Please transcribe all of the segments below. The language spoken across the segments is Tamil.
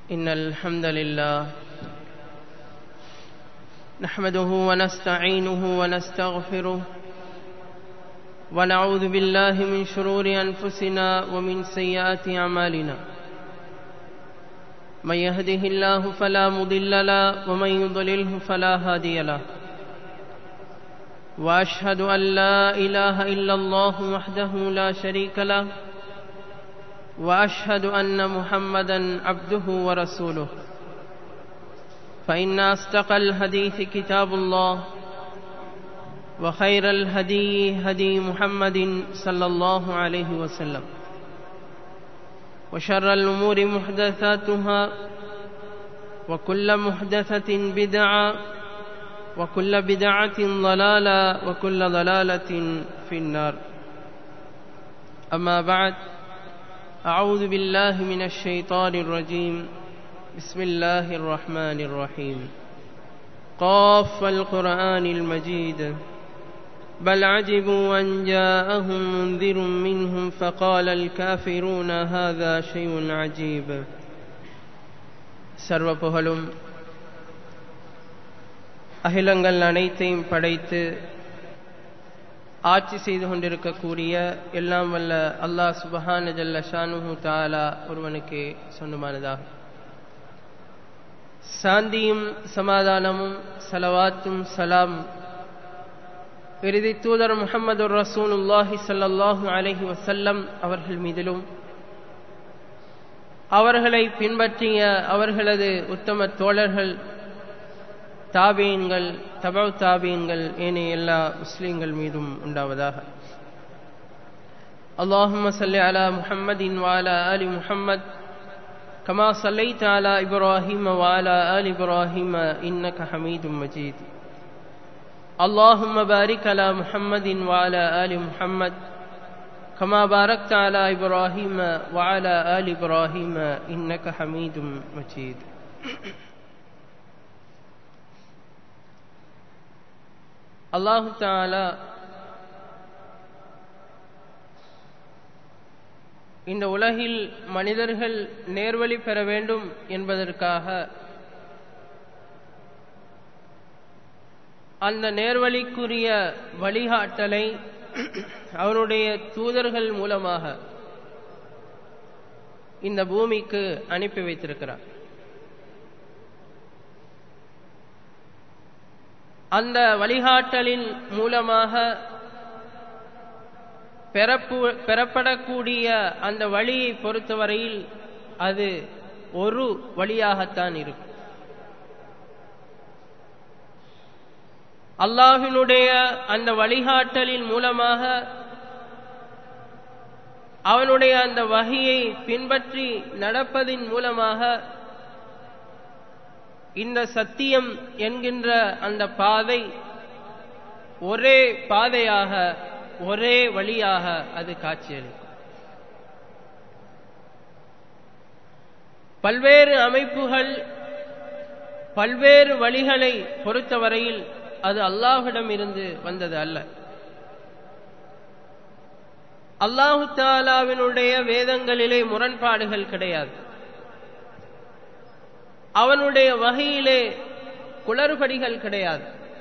إن الحمد لله نحمده ونستعينه ونستغفره ونعوذ بالله من شرور أنفسنا ومن سيئات أعمالنا من يهده الله فلا مضل له ومن يضلله فلا هادي له واشهد ان لا اله الا الله وحده لا شريك له واشهد ان محمدا عبده ورسوله فان اصدق الحديث كتاب الله وخير الهدي هدي محمد صلى الله عليه وسلم وشر الامور محدثاتها وكل محدثه بدعه وكل بدعة ضلالة وكل ضلالة في النار أما بعد أعوذ بالله من الشيطان الرجيم بسم الله الرحمن الرحيم قاف القرآن المجيد بل عجبوا أن جاءهم منذر منهم فقال الكافرون هذا شيء عجيب சர்வ புகழும் அகிலங்கள் அனைத்தையும் படைத்து ஆட்சி செய்து கொண்டிருக்கக்கூடிய எல்லாம் வல்ல அல்லாஹ் சுபஹான ஜல்ல ஷானுஹு தாலா ஒருவனுக்கு சொந்தமானதாகும் சாந்தியும் சமாதானமும் சலவாத்தும் சலாம் இறுதி தூதர் முகமது ரசூலுல்லாஹி சல்லாஹூ அலஹி வசல்லம் அவர்கள் மீதிலும் அவர்களை பின்பற்றிய அவர்களது உத்தம தோழர்கள் தாபீன்கள் தபவ் தாபீன்கள் ஏனைய எல்லா முஸ்லீம்கள் மீதும் உண்டாவதாக اللهم صل على محمد وعلى آل محمد كما صليت على إبراهيم وعلى آل إبراهيم إنك حميد مجيد اللهم بارك على محمد وعلى آل محمد كما باركت على إبراهيم وعلى آل إبراهيم إنك حميد مجيد அல்லாஹு தாலா இந்த உலகில் மனிதர்கள் நேர்வழி பெற வேண்டும் என்பதற்காக அந்த நேர்வழிக்குரிய வழிகாட்டலை அவருடைய தூதர்கள் மூலமாக இந்த பூமிக்கு அனுப்பி வைத்திருக்கிறார் அந்த வழிகாட்டலின் மூலமாக பெறப்பு பெறப்படக்கூடிய அந்த வழியை பொறுத்தவரையில் அது ஒரு வழியாகத்தான் இருக்கும் அல்லாஹினுடைய அந்த வழிகாட்டலின் மூலமாக அவனுடைய அந்த வகையை பின்பற்றி நடப்பதின் மூலமாக இந்த சத்தியம் என்கின்ற அந்த பாதை ஒரே பாதையாக ஒரே வழியாக அது காட்சியளிக்கும் பல்வேறு அமைப்புகள் பல்வேறு வழிகளை பொறுத்தவரையில் அது அல்லாஹிடம் இருந்து வந்தது அல்ல அல்லாஹு தாலாவினுடைய வேதங்களிலே முரண்பாடுகள் கிடையாது அவனுடைய வகையிலே குளறுபடிகள் கிடையாது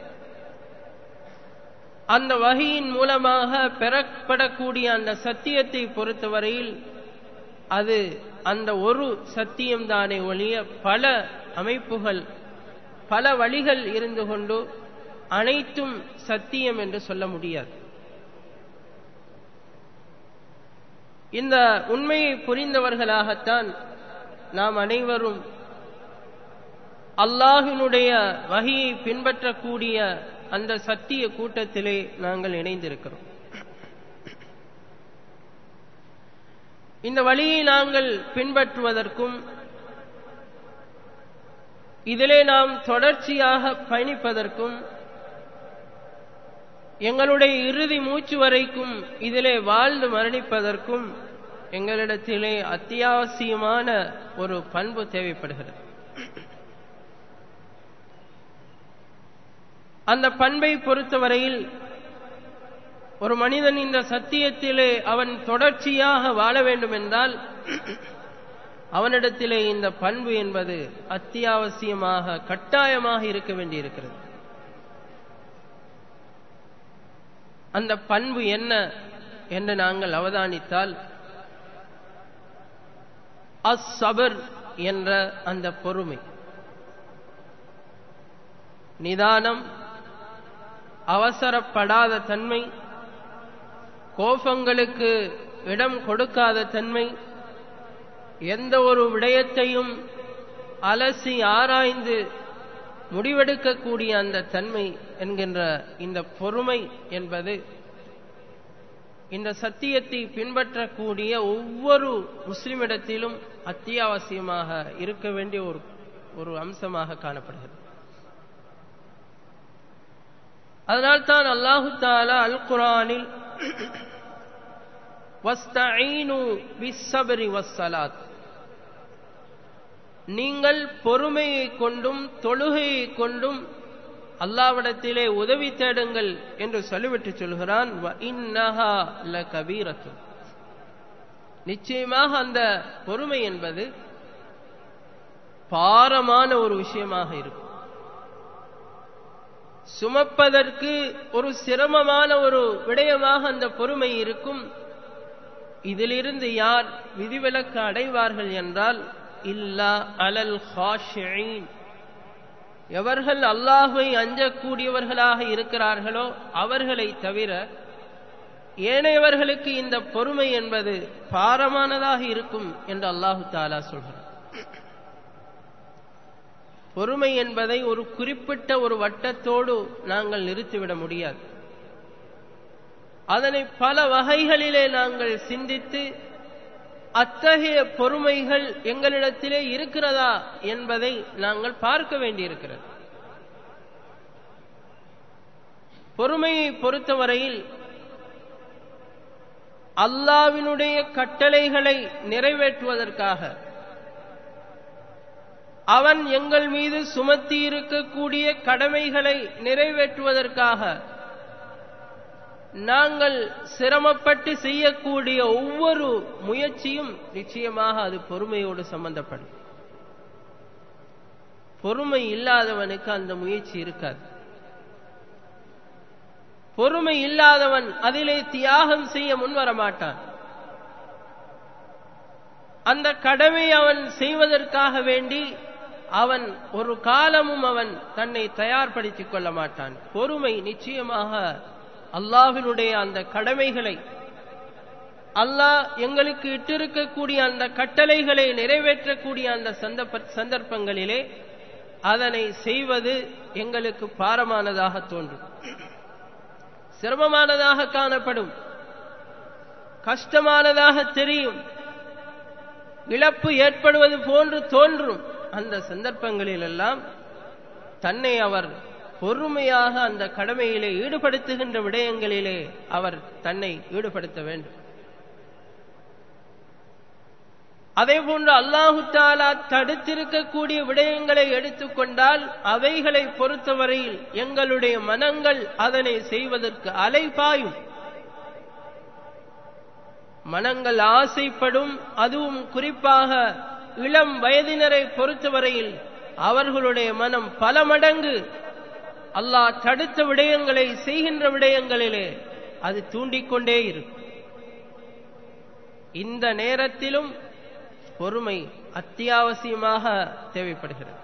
அந்த வகையின் மூலமாக பெறப்படக்கூடிய அந்த சத்தியத்தை பொறுத்தவரையில் அது அந்த ஒரு சத்தியம்தானே ஒழிய பல அமைப்புகள் பல வழிகள் இருந்து கொண்டு அனைத்தும் சத்தியம் என்று சொல்ல முடியாது இந்த உண்மையை புரிந்தவர்களாகத்தான் நாம் அனைவரும் அல்லாஹினுடைய வகையை பின்பற்றக்கூடிய அந்த சத்திய கூட்டத்திலே நாங்கள் இணைந்திருக்கிறோம் இந்த வழியை நாங்கள் பின்பற்றுவதற்கும் இதிலே நாம் தொடர்ச்சியாக பயணிப்பதற்கும் எங்களுடைய இறுதி மூச்சு வரைக்கும் இதிலே வாழ்ந்து மரணிப்பதற்கும் எங்களிடத்திலே அத்தியாவசியமான ஒரு பண்பு தேவைப்படுகிறது அந்த பண்பை பொறுத்தவரையில் ஒரு மனிதன் இந்த சத்தியத்திலே அவன் தொடர்ச்சியாக வாழ வேண்டும் என்றால் அவனிடத்திலே இந்த பண்பு என்பது அத்தியாவசியமாக கட்டாயமாக இருக்க வேண்டியிருக்கிறது அந்த பண்பு என்ன என்று நாங்கள் அவதானித்தால் அஸ்ஸபர் என்ற அந்த பொறுமை நிதானம் அவசரப்படாத தன்மை கோபங்களுக்கு இடம் கொடுக்காத தன்மை எந்த ஒரு விடயத்தையும் அலசி ஆராய்ந்து முடிவெடுக்கக்கூடிய அந்த தன்மை என்கின்ற இந்த பொறுமை என்பது இந்த சத்தியத்தை பின்பற்றக்கூடிய ஒவ்வொரு முஸ்லிமிடத்திலும் அத்தியாவசியமாக இருக்க வேண்டிய ஒரு ஒரு அம்சமாக காணப்படுகிறது அதனால்தான் அல்லாஹு தாலா அல் குரானில் வஸ்தஈனு பிஸ்ஸபரி வஸ்ஸலாத் நீங்கள் பொறுமையை கொண்டும் தொழுகையை கொண்டும் அல்லாவிடத்திலே உதவி தேடுங்கள் என்று சொல்லிவிட்டு சொல்கிறான் நிச்சயமாக அந்த பொறுமை என்பது பாரமான ஒரு விஷயமாக இருக்கும் சுமப்பதற்கு ஒரு சிரமமான ஒரு விடயமாக அந்த பொறுமை இருக்கும் இதிலிருந்து யார் விதிவிலக்கு அடைவார்கள் என்றால் இல்லா அலல் ஹாஷின் எவர்கள் அல்லாஹுவை அஞ்சக்கூடியவர்களாக இருக்கிறார்களோ அவர்களை தவிர ஏனையவர்களுக்கு இந்த பொறுமை என்பது பாரமானதாக இருக்கும் என்று அல்லாஹு தாலா சொல்கிறார் பொறுமை என்பதை ஒரு குறிப்பிட்ட ஒரு வட்டத்தோடு நாங்கள் நிறுத்திவிட முடியாது அதனை பல வகைகளிலே நாங்கள் சிந்தித்து அத்தகைய பொறுமைகள் எங்களிடத்திலே இருக்கிறதா என்பதை நாங்கள் பார்க்க வேண்டியிருக்கிறது பொறுமையை பொறுத்தவரையில் அல்லாவினுடைய கட்டளைகளை நிறைவேற்றுவதற்காக அவன் எங்கள் மீது சுமத்தி இருக்கக்கூடிய கடமைகளை நிறைவேற்றுவதற்காக நாங்கள் சிரமப்பட்டு செய்யக்கூடிய ஒவ்வொரு முயற்சியும் நிச்சயமாக அது பொறுமையோடு சம்பந்தப்படும் பொறுமை இல்லாதவனுக்கு அந்த முயற்சி இருக்காது பொறுமை இல்லாதவன் அதிலே தியாகம் செய்ய முன்வர மாட்டான் அந்த கடமை அவன் செய்வதற்காக வேண்டி அவன் ஒரு காலமும் அவன் தன்னை தயார்படுத்திக் கொள்ள மாட்டான் பொறுமை நிச்சயமாக அல்லாஹினுடைய அந்த கடமைகளை அல்லாஹ் எங்களுக்கு இட்டிருக்கக்கூடிய அந்த கட்டளைகளை நிறைவேற்றக்கூடிய அந்த சந்தர்ப்பங்களிலே அதனை செய்வது எங்களுக்கு பாரமானதாக தோன்றும் சிரமமானதாக காணப்படும் கஷ்டமானதாக தெரியும் இழப்பு ஏற்படுவது போன்று தோன்றும் அந்த சந்தர்ப்பங்களிலெல்லாம் தன்னை அவர் பொறுமையாக அந்த கடமையிலே ஈடுபடுத்துகின்ற விடயங்களிலே அவர் தன்னை ஈடுபடுத்த வேண்டும் அதே போன்று அல்லாஹு தாலா தடுத்திருக்கக்கூடிய விடயங்களை எடுத்துக்கொண்டால் அவைகளை பொறுத்தவரையில் எங்களுடைய மனங்கள் அதனை செய்வதற்கு அலைபாயும் மனங்கள் ஆசைப்படும் அதுவும் குறிப்பாக இளம் வயதினரை பொறுத்தவரையில் அவர்களுடைய மனம் பல மடங்கு அல்லாஹ் தடுத்த விடயங்களை செய்கின்ற விடயங்களிலே அது தூண்டிக்கொண்டே இருக்கும் இந்த நேரத்திலும் பொறுமை அத்தியாவசியமாக தேவைப்படுகிறது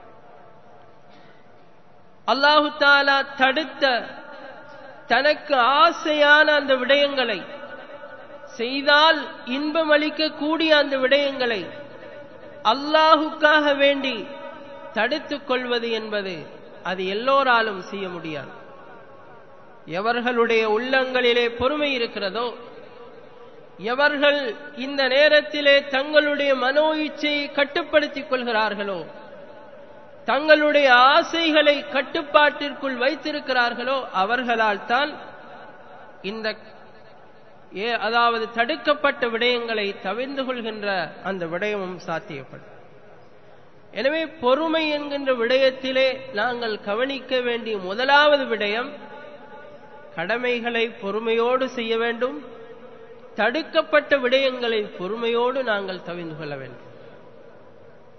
அல்லாஹு தாலா தடுத்த தனக்கு ஆசையான அந்த விடயங்களை செய்தால் இன்பம் அளிக்கக்கூடிய அந்த விடயங்களை அல்லாஹுக்காக வேண்டி தடுத்துக் கொள்வது என்பது அது எல்லோராலும் செய்ய முடியாது எவர்களுடைய உள்ளங்களிலே பொறுமை இருக்கிறதோ எவர்கள் இந்த நேரத்திலே தங்களுடைய மனோ இச்சையை கட்டுப்படுத்திக் கொள்கிறார்களோ தங்களுடைய ஆசைகளை கட்டுப்பாட்டிற்குள் வைத்திருக்கிறார்களோ அவர்களால் தான் இந்த ஏ அதாவது தடுக்கப்பட்ட விடயங்களை தவிர்ந்து கொள்கின்ற அந்த விடயமும் சாத்தியப்படும் எனவே பொறுமை என்கின்ற விடயத்திலே நாங்கள் கவனிக்க வேண்டிய முதலாவது விடயம் கடமைகளை பொறுமையோடு செய்ய வேண்டும் தடுக்கப்பட்ட விடயங்களை பொறுமையோடு நாங்கள் தவிர்ந்து கொள்ள வேண்டும்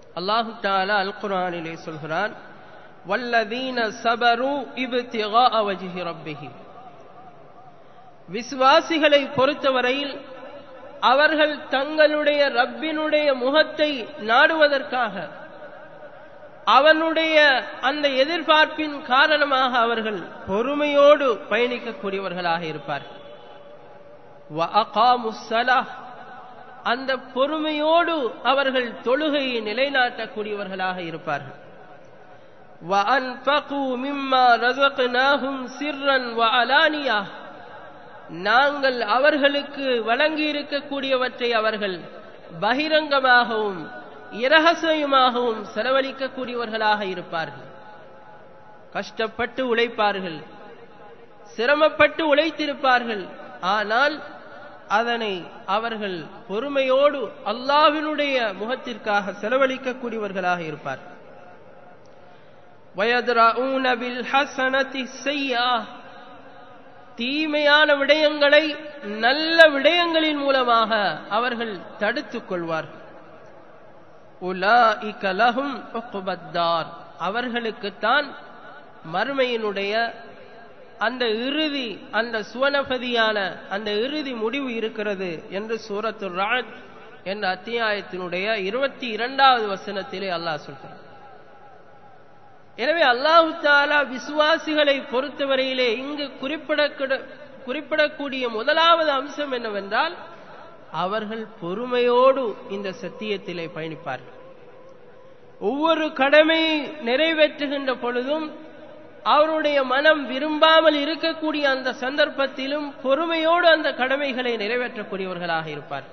அல்லாஹு தாலா அல் குரானிலே சொல்கிறான் வல்லதீன சபரு இப்திகா வஜ்ஹி ரப்பிஹி விசுவாசிகளை பொறுத்தவரையில் அவர்கள் தங்களுடைய ரப்பினுடைய முகத்தை நாடுவதற்காக அவனுடைய அந்த எதிர்பார்ப்பின் காரணமாக அவர்கள் பொறுமையோடு பயணிக்கக்கூடியவர்களாக இருப்பார்கள் அந்த பொறுமையோடு அவர்கள் தொழுகையை நிலைநாட்டக்கூடியவர்களாக இருப்பார்கள் நாங்கள் அவர்களுக்கு வழங்கி இருக்கக்கூடியவற்றை அவர்கள் பகிரங்கமாகவும் இரகசியமாகவும் செலவழிக்கக்கூடியவர்களாக இருப்பார்கள் கஷ்டப்பட்டு உழைப்பார்கள் சிரமப்பட்டு உழைத்திருப்பார்கள் ஆனால் அதனை அவர்கள் பொறுமையோடு அல்லாவினுடைய முகத்திற்காக செலவழிக்கக்கூடியவர்களாக இருப்பார் தீமையான விடயங்களை நல்ல விடயங்களின் மூலமாக அவர்கள் தடுத்துக் கொள்வார்கள் அவர்களுக்குத்தான் மறுமையினுடைய அந்த இறுதி அந்த சுவனபதியான அந்த இறுதி முடிவு இருக்கிறது என்று சூரத்து ராஜ் என்ற அத்தியாயத்தினுடைய இருபத்தி இரண்டாவது வசனத்திலே அல்லாஹ் சொல்கிறார் எனவே அல்லாஹு தாலா விசுவாசிகளை பொறுத்தவரையிலே இங்கு குறிப்பிட குறிப்பிடக்கூடிய முதலாவது அம்சம் என்னவென்றால் அவர்கள் பொறுமையோடு இந்த சத்தியத்திலே பயணிப்பார்கள் ஒவ்வொரு கடமையை நிறைவேற்றுகின்ற பொழுதும் அவருடைய மனம் விரும்பாமல் இருக்கக்கூடிய அந்த சந்தர்ப்பத்திலும் பொறுமையோடு அந்த கடமைகளை நிறைவேற்றக்கூடியவர்களாக இருப்பார்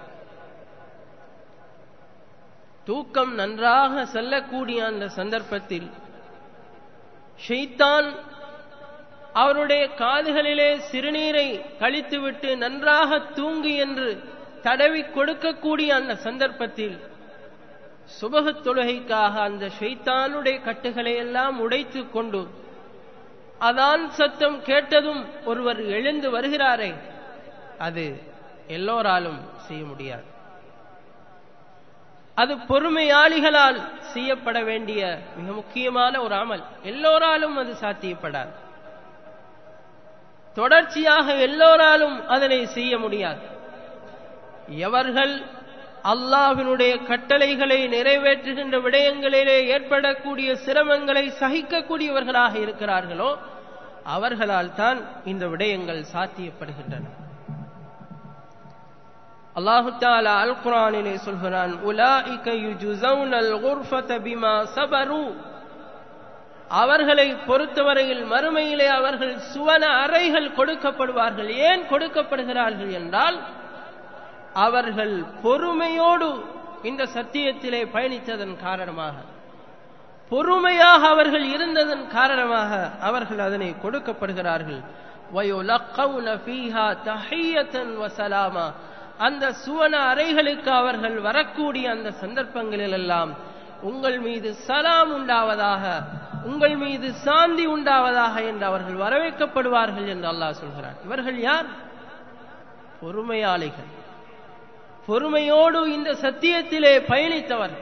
தூக்கம் நன்றாக செல்லக்கூடிய அந்த சந்தர்ப்பத்தில் ஷெய்தான் அவருடைய காதுகளிலே சிறுநீரை கழித்துவிட்டு நன்றாக தூங்கு என்று தடவி கொடுக்கக்கூடிய அந்த சந்தர்ப்பத்தில் சுபகத் தொழுகைக்காக அந்த ஷெய்தானுடைய கட்டுகளை எல்லாம் உடைத்து கொண்டு அதான் சத்தம் கேட்டதும் ஒருவர் எழுந்து வருகிறாரே அது எல்லோராலும் செய்ய முடியாது அது பொறுமையாளிகளால் செய்யப்பட வேண்டிய மிக முக்கியமான ஒரு அமல் எல்லோராலும் அது சாத்தியப்படாது தொடர்ச்சியாக எல்லோராலும் அதனை செய்ய முடியாது எவர்கள் அல்லாவினுடைய கட்டளைகளை நிறைவேற்றுகின்ற விடயங்களிலே ஏற்படக்கூடிய சிரமங்களை சகிக்கக்கூடியவர்களாக இருக்கிறார்களோ அவர்களால் தான் இந்த விடயங்கள் சாத்தியப்படுகின்றன அல்லாஹு தாலா அல் குரானிலே சொல்கிறான் உலாஇக யுஜுஸவுனல் குர்ஃபத பிமா சபரு அவர்களை பொறுத்தவரையில் மறுமையிலே அவர்கள் சுவன அறைகள் கொடுக்கப்படுவார்கள் ஏன் கொடுக்கப்படுகிறார்கள் என்றால் அவர்கள் பொறுமையோடு இந்த சத்தியத்திலே பயணித்ததன் காரணமாக பொறுமையாக அவர்கள் இருந்ததன் காரணமாக அவர்கள் அதனை கொடுக்கப்படுகிறார்கள் அந்த சுவன அறைகளுக்கு அவர்கள் வரக்கூடிய அந்த சந்தர்ப்பங்களில் எல்லாம் உங்கள் மீது சலாம் உண்டாவதாக உங்கள் மீது சாந்தி உண்டாவதாக என்று அவர்கள் வரவேற்கப்படுவார்கள் என்று அல்லாஹ் சொல்கிறார் இவர்கள் யார் பொறுமையாளிகள் பொறுமையோடு இந்த சத்தியத்திலே பயணித்தவர்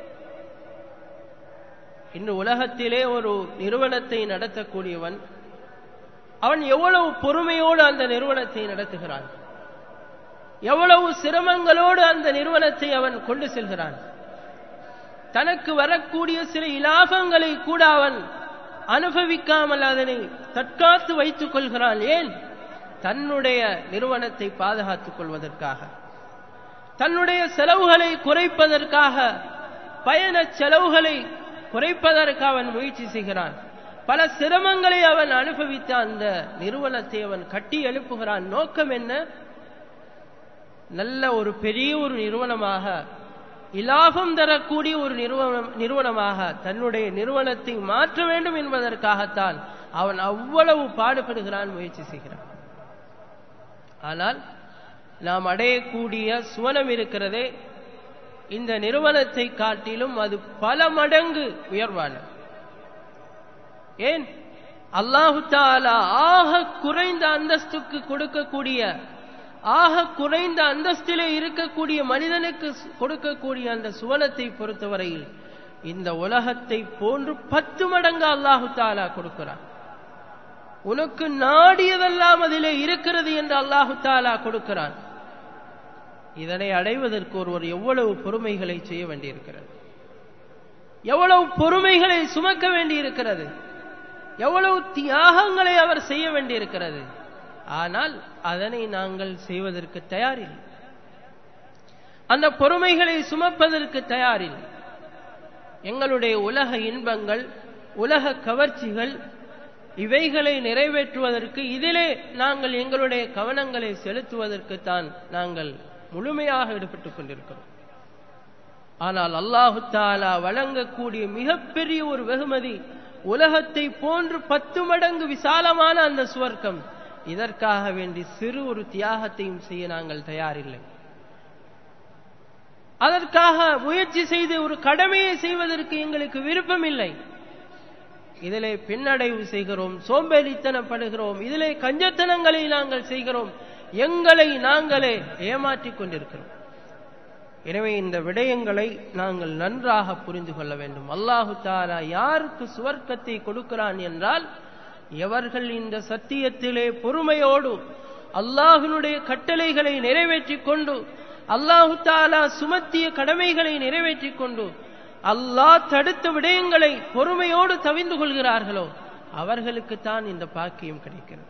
இன்று உலகத்திலே ஒரு நிறுவனத்தை நடத்தக்கூடியவன் அவன் எவ்வளவு பொறுமையோடு அந்த நிறுவனத்தை நடத்துகிறான் எவ்வளவு சிரமங்களோடு அந்த நிறுவனத்தை அவன் கொண்டு செல்கிறான் தனக்கு வரக்கூடிய சில இலாபங்களை கூட அவன் அனுபவிக்காமல் அதனை தற்காத்து வைத்துக் கொள்கிறான் ஏன் தன்னுடைய நிறுவனத்தை பாதுகாத்துக் கொள்வதற்காக தன்னுடைய செலவுகளை குறைப்பதற்காக பயண செலவுகளை குறைப்பதற்கு அவன் முயற்சி செய்கிறான் பல சிரமங்களை அவன் அனுபவித்த அந்த நிறுவனத்தை அவன் கட்டி எழுப்புகிறான் நோக்கம் என்ன நல்ல ஒரு பெரிய ஒரு நிறுவனமாக இலாபம் தரக்கூடிய ஒரு நிறுவனம் நிறுவனமாக தன்னுடைய நிறுவனத்தை மாற்ற வேண்டும் என்பதற்காகத்தான் அவன் அவ்வளவு பாடுபடுகிறான் முயற்சி செய்கிறான் ஆனால் நாம் அடையக்கூடிய சுவனம் இருக்கிறதே இந்த நிறுவனத்தை காட்டிலும் அது பல மடங்கு உயர்வான ஏன் அல்லாஹு தாலா ஆக குறைந்த அந்தஸ்துக்கு கொடுக்கக்கூடிய ஆக குறைந்த அந்தஸ்திலே இருக்கக்கூடிய மனிதனுக்கு கொடுக்கக்கூடிய அந்த சுவனத்தை பொறுத்தவரையில் இந்த உலகத்தை போன்று பத்து மடங்கு அல்லாஹு தாலா கொடுக்கிறான் உனக்கு நாடியதெல்லாம் அதிலே இருக்கிறது என்று அல்லாஹு தாலா கொடுக்கிறான் இதனை அடைவதற்கு ஒருவர் எவ்வளவு பொறுமைகளை செய்ய வேண்டியிருக்கிறது எவ்வளவு பொறுமைகளை சுமக்க வேண்டியிருக்கிறது எவ்வளவு தியாகங்களை அவர் செய்ய வேண்டியிருக்கிறது ஆனால் அதனை நாங்கள் செய்வதற்கு தயாரில்லை அந்த பொறுமைகளை சுமப்பதற்கு தயாரில்லை எங்களுடைய உலக இன்பங்கள் உலக கவர்ச்சிகள் இவைகளை நிறைவேற்றுவதற்கு இதிலே நாங்கள் எங்களுடைய கவனங்களை செலுத்துவதற்கு தான் நாங்கள் முழுமையாக ஈடுபட்டுக் கொண்டிருக்கிறோம் ஆனால் அல்லாஹு தாலா வழங்கக்கூடிய மிகப்பெரிய ஒரு வெகுமதி உலகத்தை போன்று பத்து மடங்கு விசாலமான அந்த சுவர்க்கம் இதற்காக வேண்டி சிறு ஒரு தியாகத்தையும் செய்ய நாங்கள் தயாரில்லை அதற்காக முயற்சி செய்து ஒரு கடமையை செய்வதற்கு எங்களுக்கு விருப்பமில்லை இதிலே பின்னடைவு செய்கிறோம் சோம்பேறித்தனப்படுகிறோம் இதிலே கஞ்சத்தனங்களை நாங்கள் செய்கிறோம் எங்களை நாங்களே ஏமாற்றிக் கொண்டிருக்கிறோம் எனவே இந்த விடயங்களை நாங்கள் நன்றாக புரிந்து கொள்ள வேண்டும் அல்லாஹு தாலா யாருக்கு சுவர்க்கத்தை கொடுக்கிறான் என்றால் எவர்கள் இந்த சத்தியத்திலே பொறுமையோடு அல்லாஹினுடைய கட்டளைகளை நிறைவேற்றிக் கொண்டு அல்லாஹு தாலா சுமத்திய கடமைகளை நிறைவேற்றிக் கொண்டு அல்லாஹ் தடுத்த விடயங்களை பொறுமையோடு தவிந்து கொள்கிறார்களோ அவர்களுக்கு தான் இந்த பாக்கியம் கிடைக்கிறது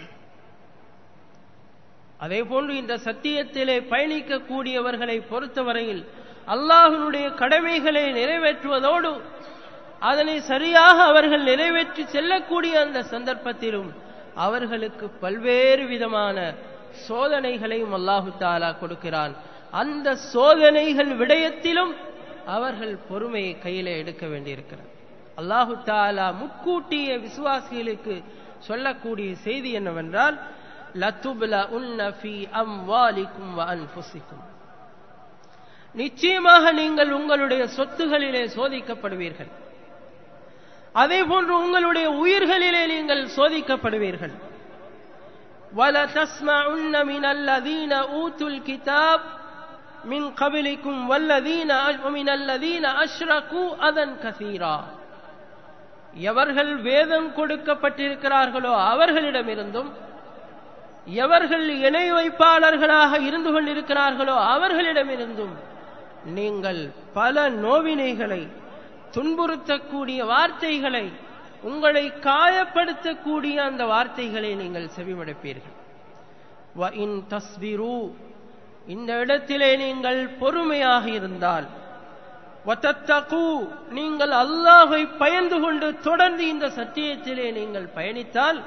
அதே போன்று இந்த சத்தியத்திலே பயணிக்கக்கூடியவர்களை பொறுத்தவரையில் அல்லாஹனுடைய கடமைகளை நிறைவேற்றுவதோடு அதனை சரியாக அவர்கள் நிறைவேற்றி செல்லக்கூடிய அந்த சந்தர்ப்பத்திலும் அவர்களுக்கு பல்வேறு விதமான சோதனைகளையும் அல்லாஹு தாலா கொடுக்கிறான் அந்த சோதனைகள் விடயத்திலும் அவர்கள் பொறுமையை கையில எடுக்க வேண்டியிருக்கிறது அல்லாஹு தாலா முட்கூட்டிய விசுவாசிகளுக்கு சொல்லக்கூடிய செய்தி என்னவென்றால் லத்துபுல உன்னஃபி அம்வாலிக்கும் அன்புசிக்கும் நிச்சயமாக நீங்கள் உங்களுடைய சொத்துகளிலே சோதிக்கப்படுவீர்கள் அதே போன்று உங்களுடைய உயிர்களிலே நீங்கள் சோதிக்கப்படுவீர்கள் وَلَتَسْمَعُنَّ مِنَ الَّذِينَ أُوتُوا الْكِتَابَ مِنْ قَبْلِكُمْ وَالَّذِينَ وَمِنَ الَّذِينَ أَشْرَكُوا أَذًى كَثِيرًا எவர்கள் வேதம் கொடுக்கப்பட்டிருக்கிறார்களோ அவர்களிடமிருந்தும் எவர்கள் இணை வைப்பாளர்களாக இருந்து கொண்டிருக்கிறார்களோ அவர்களிடமிருந்தும் நீங்கள் பல நோவினைகளை துன்புறுத்தக்கூடிய வார்த்தைகளை உங்களை காயப்படுத்தக்கூடிய அந்த வார்த்தைகளை நீங்கள் செவிமடுப்பீர்கள் இந்த இடத்திலே நீங்கள் பொறுமையாக இருந்தால் நீங்கள் அல்லாஹை பயந்து கொண்டு தொடர்ந்து இந்த சத்தியத்திலே நீங்கள் பயணித்தால்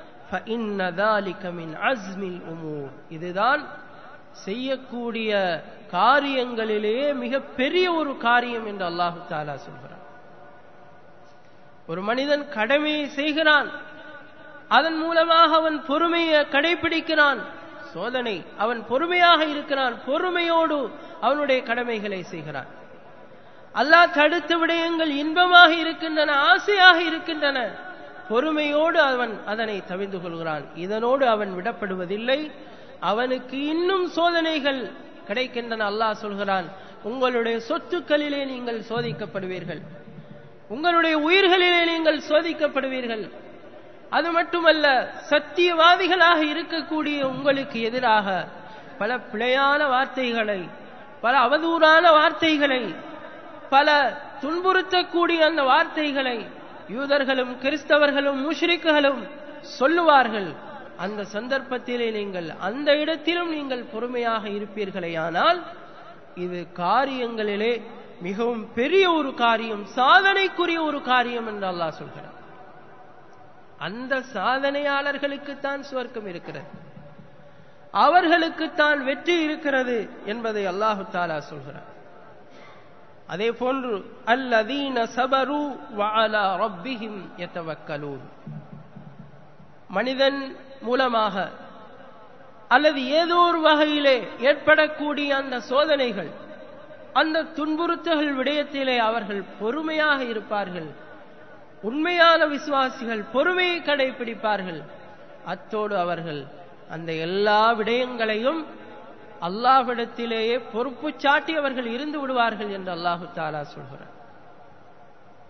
இதுதான் செய்யக்கூடிய காரியங்களிலேயே மிக பெரிய ஒரு காரியம் என்று அல்லாஹு தாலா சொல்கிறார் ஒரு மனிதன் கடமையை செய்கிறான் அதன் மூலமாக அவன் பொறுமையை கடைபிடிக்கிறான் சோதனை அவன் பொறுமையாக இருக்கிறான் பொறுமையோடு அவனுடைய கடமைகளை செய்கிறான் அல்லாஹ் தடுத்த விடயங்கள் இன்பமாக இருக்கின்றன ஆசையாக இருக்கின்றன பொறுமையோடு அவன் அதனை தவிர்ந்து கொள்கிறான் இதனோடு அவன் விடப்படுவதில்லை அவனுக்கு இன்னும் சோதனைகள் கிடைக்கின்றன அல்லாஹ் சொல்கிறான் உங்களுடைய சொத்துக்களிலே நீங்கள் சோதிக்கப்படுவீர்கள் உங்களுடைய உயிர்களிலே நீங்கள் சோதிக்கப்படுவீர்கள் அது மட்டுமல்ல சத்தியவாதிகளாக இருக்கக்கூடிய உங்களுக்கு எதிராக பல பிழையான வார்த்தைகளை பல அவதூறான வார்த்தைகளை பல துன்புறுத்தக்கூடிய அந்த வார்த்தைகளை யூதர்களும் கிறிஸ்தவர்களும் முஷ்ரிக்குகளும் சொல்லுவார்கள் அந்த சந்தர்ப்பத்திலே நீங்கள் அந்த இடத்திலும் நீங்கள் பொறுமையாக இருப்பீர்களே ஆனால் இது காரியங்களிலே மிகவும் பெரிய ஒரு காரியம் சாதனைக்குரிய ஒரு காரியம் என்று அல்லாஹ் சொல்கிறார் அந்த சாதனையாளர்களுக்குத்தான் சுவர்க்கம் இருக்கிறது அவர்களுக்குத்தான் வெற்றி இருக்கிறது என்பதை அல்லாஹு தாலா சொல்கிறார் அதே போன்று அல்லதீன சபரு வஅலா ரப்பிஹிம் யதவக்கலூன் மனிதன் மூலமாக அல்லது ஏதோ ஒரு வகையிலே ஏற்படக்கூடிய அந்த சோதனைகள் அந்த துன்புறுத்தல்கள் விடயத்திலே அவர்கள் பொறுமையாக இருப்பார்கள் உண்மையான விசுவாசிகள் பொறுமையை கடைபிடிப்பார்கள் அத்தோடு அவர்கள் அந்த எல்லா விடயங்களையும் அல்லாஹ்விடத்திலேயே பொறுப்பு சாட்டி அவர்கள் இருந்து விடுவார்கள் என்று அல்லாஹு தாலா சொல்கிறார்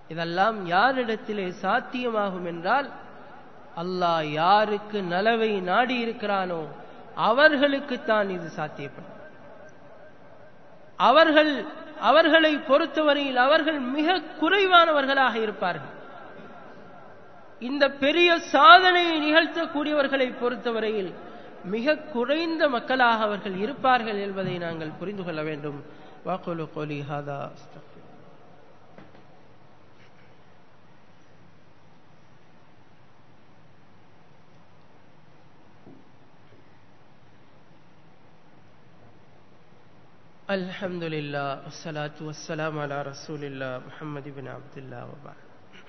இதெல்லாம் யாரிடத்திலே சாத்தியமாகும் என்றால் அல்லாஹ் யாருக்கு நலவை நாடி இருக்கிறானோ அவர்களுக்குத்தான் இது சாத்தியப்படும் அவர்கள் அவர்களை பொறுத்தவரையில் அவர்கள் மிக குறைவானவர்களாக இருப்பார்கள் இந்த பெரிய சாதனையை நிகழ்த்தக்கூடியவர்களை பொறுத்தவரையில் மிக குறைந்த மக்களாக அவர்கள் இருப்பார்கள் என்பதை நாங்கள் புரிந்து கொள்ள வேண்டும் வாக்குலு கோலி ஹாதா الحمد لله والصلاة والسلام على رسول الله محمد بن عبد الله وبعد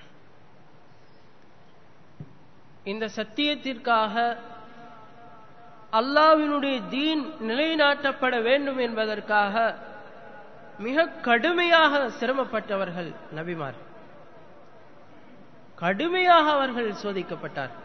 இந்த சத்தியத்திற்காக அல்லாவினுடைய தீன் நிலைநாட்டப்பட வேண்டும் என்பதற்காக மிக கடுமையாக சிரமப்பட்டவர்கள் நபிமார் கடுமையாக அவர்கள் சோதிக்கப்பட்டார்கள்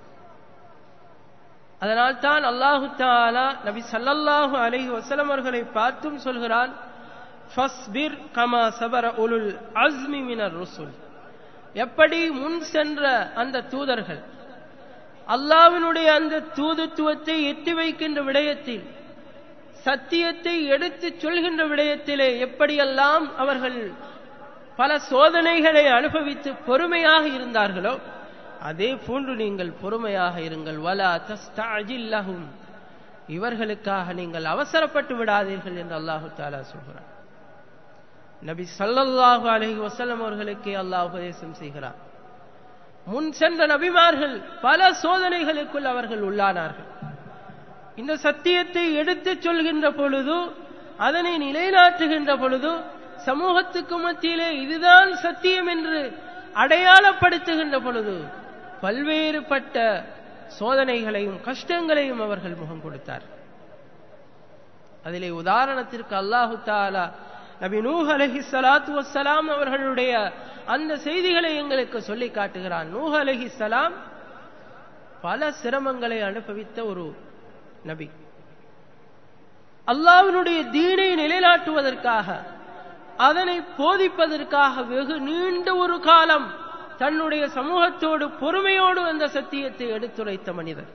அதனால் தான் அல்லாஹு தாலா நபி சல்லல்லாஹு அலைஹி வசலம் அவர்களை பார்த்தும் சொல்கிறான் ஃபஸ்பிர் கமா சபர உலுல் அஸ்மி மினர் ருசுல் எப்படி முன் சென்ற அந்த தூதர்கள் அல்லாவினுடைய அந்த தூதுத்துவத்தை எட்டி வைக்கின்ற விடயத்தில் சத்தியத்தை எடுத்து சொல்கின்ற விடயத்திலே எப்படியெல்லாம் அவர்கள் பல சோதனைகளை அனுபவித்து பொறுமையாக இருந்தார்களோ அதே போன்று நீங்கள் பொறுமையாக இருங்கள் வலா தஸ்தாஜில்லஹும் இவர்களுக்காக நீங்கள் அவசரப்பட்டு விடாதீர்கள் என்று அல்லாஹு தாலா சொல்கிறார் நபி சல்லல்லாஹு அலஹி வசல்லம் அவர்களுக்கே அல்லாஹ் உபதேசம் செய்கிறார் முன் சென்ற நபிமார்கள் பல சோதனைகளுக்குள் அவர்கள் உள்ளானார்கள் இந்த சத்தியத்தை எடுத்துச் சொல்கின்ற பொழுது அதனை நிலைநாட்டுகின்ற பொழுது சமூகத்துக்கு மத்தியிலே இதுதான் சத்தியம் என்று அடையாளப்படுத்துகின்ற பொழுது பல்வேறுபட்ட சோதனைகளையும் கஷ்டங்களையும் அவர்கள் முகம் கொடுத்தார் அதிலே உதாரணத்திற்கு அல்லாஹு தாலா நபி நூஹ் அலஹி சலாத்து வசலாம் அவர்களுடைய அந்த செய்திகளை எங்களுக்கு சொல்லி காட்டுகிறான் நூஹ் அலஹி சலாம் பல சிரமங்களை அனுபவித்த ஒரு நபி அல்லாவினுடைய தீனை நிலைநாட்டுவதற்காக அதனை போதிப்பதற்காக வெகு நீண்ட ஒரு காலம் தன்னுடைய சமூகத்தோடு பொறுமையோடு அந்த சத்தியத்தை எடுத்துரைத்த மனிதர்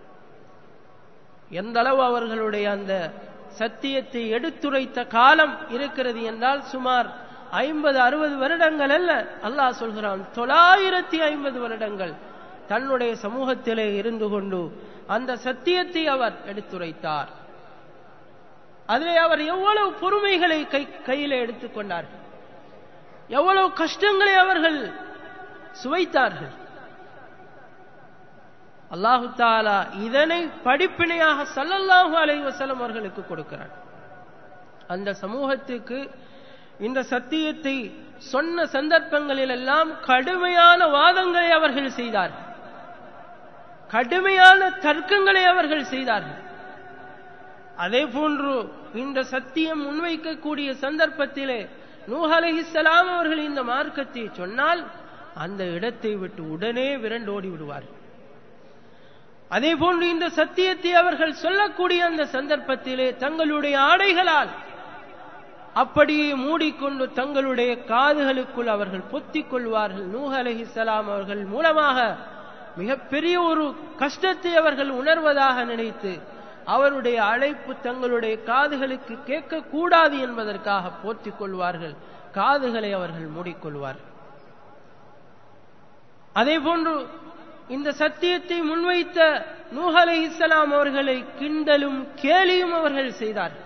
எந்த அளவு அவர்களுடைய அந்த சத்தியத்தை எடுத்துரைத்த காலம் இருக்கிறது என்றால் சுமார் ஐம்பது அறுபது வருடங்கள் அல்ல அல்லாஹ் சொல்கிறான் தொள்ளாயிரத்தி ஐம்பது வருடங்கள் தன்னுடைய சமூகத்திலே இருந்து கொண்டு அந்த சத்தியத்தை அவர் எடுத்துரைத்தார் அதிலே அவர் எவ்வளவு பொறுமைகளை கை கையில எடுத்துக்கொண்டார்கள் எவ்வளவு கஷ்டங்களை அவர்கள் சுவைத்தார்கள் அல்லாஹு தாலா இதனை படிப்பினையாக சல்லல்லாஹு அலை வசலம் அவர்களுக்கு கொடுக்கிறார் அந்த சமூகத்துக்கு இந்த சத்தியத்தை சொன்ன சந்தர்ப்பங்களில் எல்லாம் கடுமையான வாதங்களை அவர்கள் செய்தார்கள் கடுமையான தர்க்கங்களை அவர்கள் செய்தார்கள் அதே போன்று இந்த சத்தியம் முன்வைக்கக்கூடிய சந்தர்ப்பத்திலே நூஹ் அலஹிசலாம் அவர்கள் இந்த மார்க்கத்தை சொன்னால் அந்த இடத்தை விட்டு உடனே விரண்டோடி விடுவார்கள் அதே போன்று இந்த சத்தியத்தை அவர்கள் சொல்லக்கூடிய அந்த சந்தர்ப்பத்திலே தங்களுடைய ஆடைகளால் அப்படியே மூடிக்கொண்டு தங்களுடைய காதுகளுக்குள் அவர்கள் பொத்திக் கொள்வார்கள் நூஹ் அலஹிசலாம் அவர்கள் மூலமாக மிகப்பெரிய ஒரு கஷ்டத்தை அவர்கள் உணர்வதாக நினைத்து அவருடைய அழைப்பு தங்களுடைய காதுகளுக்கு கேட்கக்கூடாது என்பதற்காக போற்றிக் கொள்வார்கள் காதுகளை அவர்கள் மூடிக்கொள்வார்கள் அதே போன்று இந்த சத்தியத்தை முன்வைத்த நூஹ் அலை இஸ்லாம் அவர்களை கிண்டலும் கேலியும் அவர்கள் செய்தார்கள்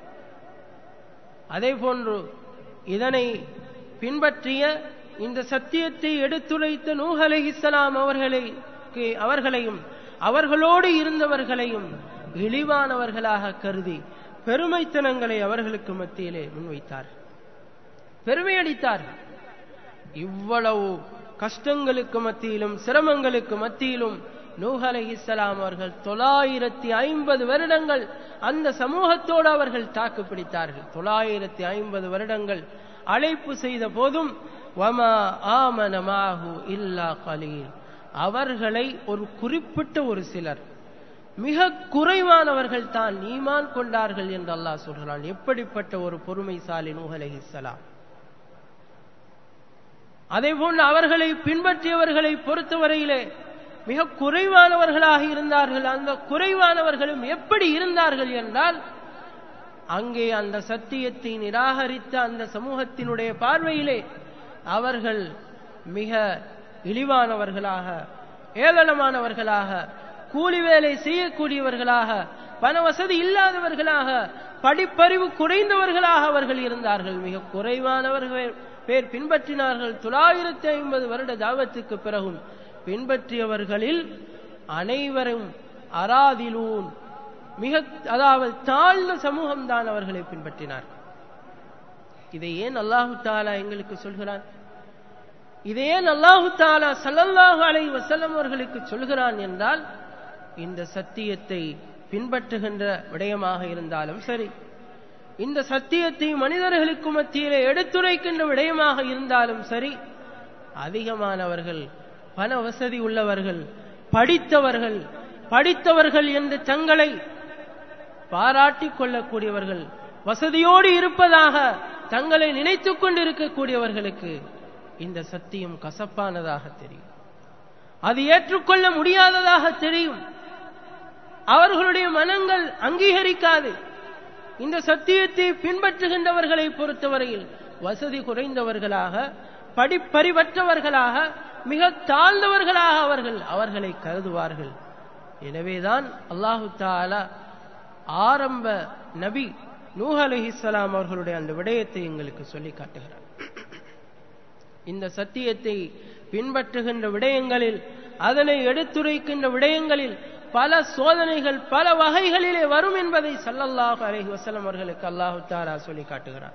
அதே போன்று இதனை பின்பற்றிய இந்த சத்தியத்தை எடுத்துரைத்த நூஹ் அலை இஸ்லாம் அவர்களை அவர்களையும் அவர்களோடு இருந்தவர்களையும் இழிவானவர்களாக கருதி பெருமைத்தனங்களை அவர்களுக்கு மத்தியிலே முன்வைத்தார் பெருமையடித்தார் இவ்வளவு கஷ்டங்களுக்கு மத்தியிலும் சிரமங்களுக்கு மத்தியிலும் நூஹ் அலைஹிஸ்ஸலாம் அவர்கள் தொள்ளாயிரத்தி ஐம்பது வருடங்கள் அந்த சமூகத்தோடு அவர்கள் தாக்கு பிடித்தார்கள் தொள்ளாயிரத்தி ஐம்பது வருடங்கள் அழைப்பு செய்த போதும் வமா ஆமனமாகு இல்லா கலீல் அவர்களை ஒரு குறிப்பிட்ட ஒரு சிலர் மிக குறைவானவர்கள் தான் ஈமான் கொண்டார்கள் என்று அல்லாஹ் சொல்கிறான் எப்படிப்பட்ட ஒரு பொறுமைசாலி நூஹ் அலைஹிஸ்ஸலாம் அதே போன்று அவர்களை பின்பற்றியவர்களை பொறுத்தவரையிலே மிக குறைவானவர்களாக இருந்தார்கள் அந்த குறைவானவர்களும் எப்படி இருந்தார்கள் என்றால் அங்கே அந்த சத்தியத்தை நிராகரித்த அந்த சமூகத்தினுடைய பார்வையிலே அவர்கள் மிக இழிவானவர்களாக ஏளனமானவர்களாக கூலி வேலை செய்யக்கூடியவர்களாக பண வசதி இல்லாதவர்களாக படிப்பறிவு குறைந்தவர்களாக அவர்கள் இருந்தார்கள் மிக குறைவானவர்கள் பேர் பின்பற்றினார்கள் தொள்ளாயிரத்தி ஐம்பது வருட தாவத்துக்கு பிறகும் பின்பற்றியவர்களில் அனைவரும் அராதிலூன் மிக அதாவது தாழ்ந்த சமூகம் தான் அவர்களை பின்பற்றினார் இதை ஏன் அல்லாஹு தாலா எங்களுக்கு சொல்கிறான் இதை ஏன் அல்லாஹு தாலா சல்லல்லாஹு அலை வசல்லம் அவர்களுக்கு சொல்கிறான் என்றால் இந்த சத்தியத்தை பின்பற்றுகின்ற விடயமாக இருந்தாலும் சரி இந்த சத்தியத்தை மனிதர்களுக்கு மத்தியிலே எடுத்துரைக்கின்ற விடயமாக இருந்தாலும் சரி அதிகமானவர்கள் பண வசதி உள்ளவர்கள் படித்தவர்கள் படித்தவர்கள் என்று தங்களை பாராட்டிக் கொள்ளக்கூடியவர்கள் வசதியோடு இருப்பதாக தங்களை நினைத்துக் கொண்டிருக்கக்கூடியவர்களுக்கு இந்த சத்தியம் கசப்பானதாக தெரியும் அது ஏற்றுக்கொள்ள முடியாததாக தெரியும் அவர்களுடைய மனங்கள் அங்கீகரிக்காது இந்த சத்தியத்தை பின்பற்றுகின்றவர்களை பொறுத்தவரையில் வசதி குறைந்தவர்களாக படிப்பறிவற்றவர்களாக மிக தாழ்ந்தவர்களாக அவர்கள் அவர்களை கருதுவார்கள் எனவேதான் அல்லாஹு தாலா ஆரம்ப நபி நூஹ் அலிஹிஸ்லாம் அவர்களுடைய அந்த விடயத்தை எங்களுக்கு சொல்லி காட்டுகிறார் இந்த சத்தியத்தை பின்பற்றுகின்ற விடயங்களில் அதனை எடுத்துரைக்கின்ற விடயங்களில் பல சோதனைகள் பல வகைகளிலே வரும் என்பதை சல்லல்லாஹு அலஹி வசலம் அவர்களுக்கு அல்லாஹு தாரா சொல்லி காட்டுகிறார்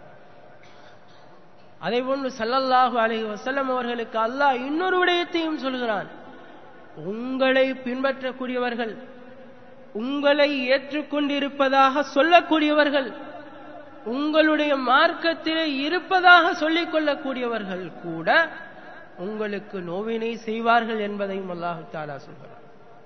அதே போன்று சல்லல்லாஹு அலஹி வசல்லம் அவர்களுக்கு அல்லாஹ் இன்னொரு விடயத்தையும் சொல்கிறான் உங்களை பின்பற்றக்கூடியவர்கள் உங்களை ஏற்றுக்கொண்டிருப்பதாக சொல்லக்கூடியவர்கள் உங்களுடைய மார்க்கத்திலே இருப்பதாக சொல்லிக் கொள்ளக்கூடியவர்கள் கூட உங்களுக்கு நோவினை செய்வார்கள் என்பதையும் அல்லாஹு தாலா சொல்கிறார்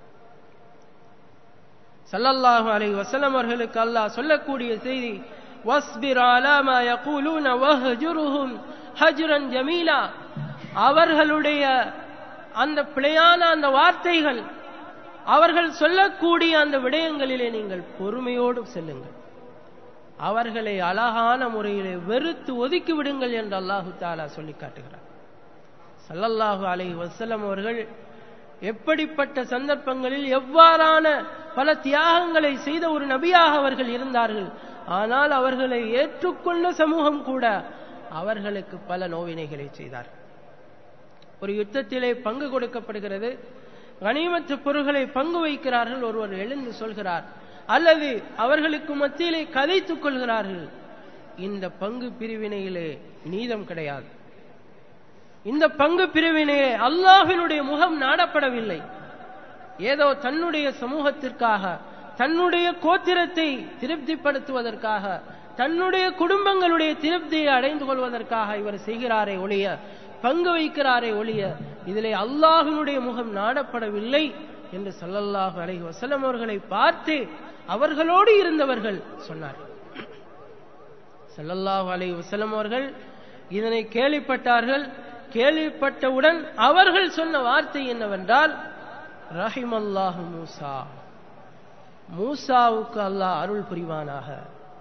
சல்லல்லாஹு அலை வசலம் அவர்களுக்கு அல்லாஹ் சொல்லக்கூடிய செய்தி வஸ்பிர் அலாமா யகூலூன வஹ்ஜுருஹும் ஹஜ்ரன் ஜமீலா அவர்களுடைய அந்த பிழையான அந்த வார்த்தைகள் அவர்கள் சொல்லக்கூடிய அந்த விடயங்களிலே நீங்கள் பொறுமையோடு செல்லுங்கள் அவர்களை அழகான முறையிலே வெறுத்து ஒதுக்கி விடுங்கள் என்று அல்லாஹு தாலா சொல்லி காட்டுகிறார் சல்லல்லாஹு அலை வசலம் அவர்கள் எப்படிப்பட்ட சந்தர்ப்பங்களில் எவ்வாறான பல தியாகங்களை செய்த ஒரு நபியாக அவர்கள் இருந்தார்கள் ஆனால் அவர்களை ஏற்றுக்கொண்ட சமூகம் கூட அவர்களுக்கு பல நோவினைகளை செய்தார் ஒரு யுத்தத்திலே பங்கு கொடுக்கப்படுகிறது கனிமத்து பொருள்களை பங்கு வைக்கிறார்கள் ஒருவர் எழுந்து சொல்கிறார் அல்லது அவர்களுக்கு மத்தியிலே கதைத்துக் கொள்கிறார்கள் இந்த பங்கு பிரிவினையிலே நீதம் கிடையாது இந்த பங்கு பிரிவினையிலே அல்லாஹினுடைய முகம் நாடப்படவில்லை ஏதோ தன்னுடைய சமூகத்திற்காக தன்னுடைய கோத்திரத்தை திருப்திப்படுத்துவதற்காக தன்னுடைய குடும்பங்களுடைய திருப்தியை அடைந்து கொள்வதற்காக இவர் செய்கிறாரே ஒழிய பங்கு வைக்கிறாரே ஒழிய இதிலே அல்லாஹினுடைய முகம் நாடப்படவில்லை என்று சல்லல்லாஹு அலைஹி வசல்லம் அவர்களை பார்த்து அவர்களோடு இருந்தவர்கள் சொன்னார் சல்லல்லாஹு அலைஹி வசல்லம் அவர்கள் இதனை கேள்விப்பட்டார்கள் கேள்விப்பட்டவுடன் அவர்கள் சொன்ன வார்த்தை என்னவென்றால் ரஹிமல்லாஹு மூசா மூசாவுக்கு அல்லாஹ் அருள் புரிவானாக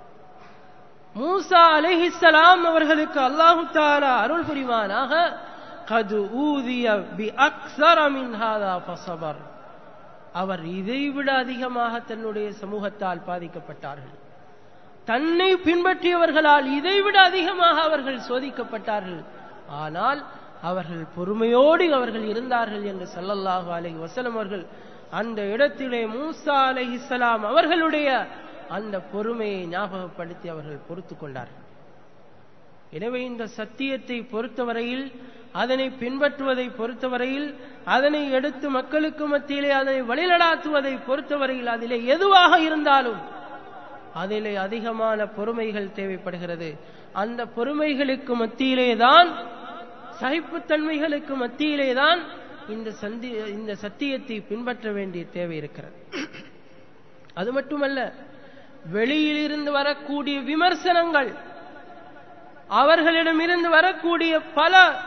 மூசா அலைஹிஸ்ஸலாம் அவர்களுக்கு அல்லாஹு தாலா அருள் புரிவானாக கது ஊதிய பி அக்ஸர மின் ஹாதா ஃபஸபர் அவர் இதைவிட அதிகமாக தன்னுடைய சமூகத்தால் பாதிக்கப்பட்டார்கள் தன்னை பின்பற்றியவர்களால் இதைவிட அதிகமாக அவர்கள் சோதிக்கப்பட்டார்கள் ஆனால் அவர்கள் பொறுமையோடு அவர்கள் இருந்தார்கள் என்று சல்லல்லாஹு அலைஹி வஸல்லம் அவர்கள் அந்த இடத்திலே மூசா அலைஹிஸ்ஸலாம் அவர்களுடைய அந்த பொறுமையை ஞாபகப்படுத்தி அவர்கள் பொறுத்து கொண்டார்கள் எனவே இந்த சத்தியத்தை பொறுத்தவரையில் அதனை பின்பற்றுவதை பொறுத்தவரையில் அதனை எடுத்து மக்களுக்கு மத்தியிலே அதனை வழிநடாத்துவதை பொறுத்தவரையில் அதிலே எதுவாக இருந்தாலும் அதிலே அதிகமான பொறுமைகள் தேவைப்படுகிறது அந்த பொறுமைகளுக்கு மத்தியிலே தான் சகிப்புத்தன்மைகளுக்கு மத்தியிலே தான் இந்த சந்தி இந்த சத்தியத்தை பின்பற்ற வேண்டிய தேவை இருக்கிறது அது மட்டுமல்ல வெளியிலிருந்து வரக்கூடிய விமர்சனங்கள் அவர்களிடமிருந்து வரக்கூடிய பல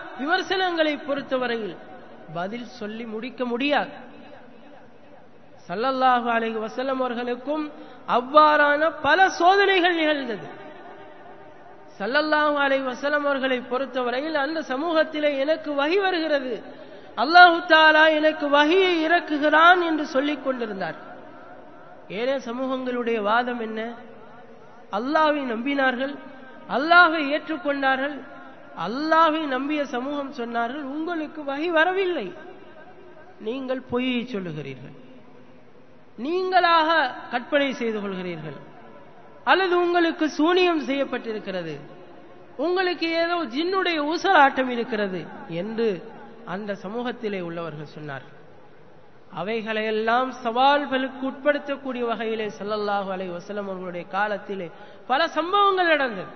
விமர்சனங்களை பொறுத்தவரையில் பதில் சொல்லி முடிக்க முடியாது சல்லல்லாஹு அலைஹி வஸல்லம் அவர்களுக்கும் அவ்வாறான பல சோதனைகள் நிகழ்ந்தது சல்லல்லாஹு அலைஹி வஸல்லம் அவர்களை பொறுத்தவரையில் அந்த சமூகத்திலே எனக்கு வகி வருகிறது அல்லாஹு தாலா எனக்கு வகியை இறக்குகிறான் என்று சொல்லிக் கொண்டிருந்தார் ஏனே சமூகங்களுடைய வாதம் என்ன அல்லாவை நம்பினார்கள் அல்லாவை ஏற்றுக்கொண்டார்கள் அல்லாவை நம்பிய சமூகம் சொன்னார்கள் உங்களுக்கு வகை வரவில்லை நீங்கள் பொய்யை சொல்லுகிறீர்கள் நீங்களாக கற்பனை செய்து கொள்கிறீர்கள் அல்லது உங்களுக்கு சூனியம் செய்யப்பட்டிருக்கிறது உங்களுக்கு ஏதோ ஜின்னுடைய ஊசலாட்டம் இருக்கிறது என்று அந்த சமூகத்திலே உள்ளவர்கள் சொன்னார்கள் அவைகளையெல்லாம் சவால்களுக்கு உட்படுத்தக்கூடிய வகையிலே சல்லல்லாஹு அலை வசலம் அவர்களுடைய காலத்திலே பல சம்பவங்கள் நடந்தது